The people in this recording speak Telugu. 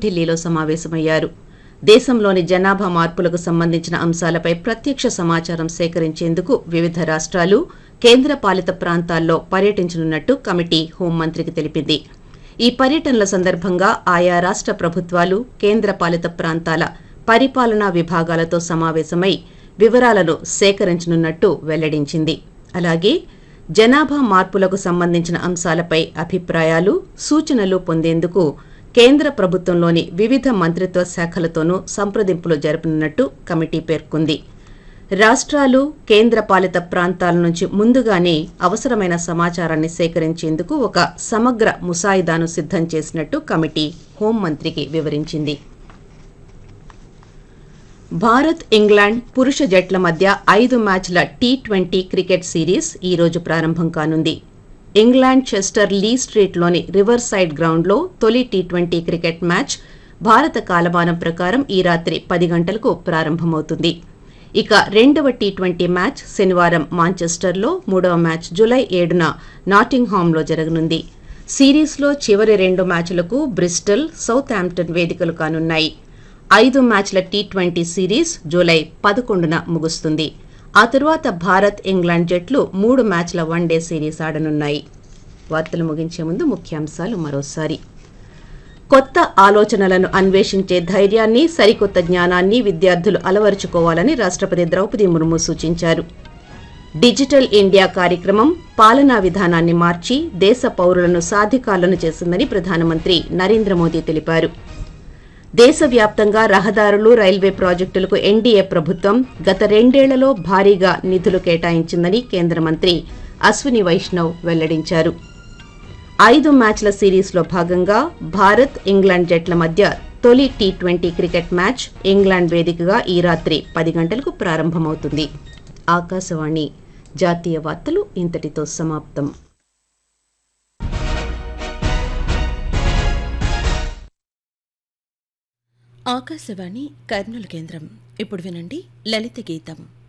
న్యూఢిల్లీలో సమావేశమయ్యారు దేశంలోని జనాభా మార్పులకు సంబంధించిన అంశాలపై ప్రత్యక్ష సమాచారం సేకరించేందుకు వివిధ రాష్ట్రాలు కేంద్రపాలిత ప్రాంతాల్లో పర్యటించనున్నట్టు కమిటీ హోంమంత్రికి తెలిపింది ఈ పర్యటనల సందర్భంగా ఆయా రాష్ట్ర ప్రభుత్వాలు కేంద్రపాలిత ప్రాంతాల పరిపాలనా విభాగాలతో సమావేశమై వివరాలను సేకరించనున్నట్టు వెల్లడించింది అలాగే జనాభా మార్పులకు సంబంధించిన అంశాలపై అభిప్రాయాలు సూచనలు పొందేందుకు కేంద్ర ప్రభుత్వంలోని వివిధ మంత్రిత్వ శాఖలతోనూ సంప్రదింపులు జరపనున్నట్టు కమిటీ పేర్కొంది రాష్ట్రాలు కేంద్రపాలిత ప్రాంతాల నుంచి ముందుగానే అవసరమైన సమాచారాన్ని సేకరించేందుకు ఒక సమగ్ర ముసాయిదాను సిద్ధం చేసినట్టు కమిటీ హోంమంత్రికి వివరించింది భారత్ ఇంగ్లాండ్ పురుష జట్ల మధ్య ఐదు మ్యాచ్ల టీ ట్వంటీ క్రికెట్ సిరీస్ ఈ రోజు ప్రారంభం కానుంది ఇంగ్లాండ్ చెస్టర్ లీ స్ట్రీట్లోని రివర్ సైడ్ గ్రౌండ్లో తొలి టీ ట్వంటీ క్రికెట్ మ్యాచ్ భారత కాలమానం ప్రకారం ఈ రాత్రి పది గంటలకు ప్రారంభమవుతుంది ఇక రెండవ టీ ట్వంటీ మ్యాచ్ శనివారం మాంచెస్టర్లో మూడవ మ్యాచ్ జులై ఏడున నాటింగ్హామ్లో జరగనుంది సిరీస్లో చివరి రెండు మ్యాచ్లకు బ్రిస్టల్ సౌత్ హాంప్టన్ వేదికలు కానున్నాయి ఐదు మ్యాచ్ల టీ ట్వంటీ సిరీస్ జూలై పదకొండున ముగుస్తుంది ఆ తరువాత భారత్ ఇంగ్లాండ్ జట్లు మూడు మ్యాచ్ల వన్డే సిరీస్ ఆడనున్నాయి వార్తలు ముగించే ముందు ముఖ్యాంశాలు మరోసారి కొత్త ఆలోచనలను అన్వేషించే ధైర్యాన్ని సరికొత్త జ్ఞానాన్ని విద్యార్థులు అలవరుచుకోవాలని రాష్ట్రపతి ద్రౌపది ముర్ము సూచించారు డిజిటల్ ఇండియా కార్యక్రమం పాలనా విధానాన్ని మార్చి దేశ పౌరులను సాధికారులను చేసిందని ప్రధానమంత్రి నరేంద్ర మోదీ తెలిపారు దేశవ్యాప్తంగా రహదారులు రైల్వే ప్రాజెక్టులకు ఎన్డీఏ ప్రభుత్వం గత రెండేళ్లలో భారీగా నిధులు కేటాయించిందని కేంద్ర మంత్రి అశ్విని వైష్ణవ్ వెల్లడించారు ఐదు మ్యాచ్ల సిరీస్లో భాగంగా భారత్ ఇంగ్లాండ్ జట్ల మధ్య తొలి T twenty cricket match England వేదికగా ఈ రాత్రి పది గంటలకు ప్రారంభమవుతుంది ఆకాశవాణి జాతీయ వార్తలు ఇంతటితో సమాప్తం ఆకాశవాణి కర్నూలు కేంద్రం ఇప్పుడు వినండి లలిత గీతం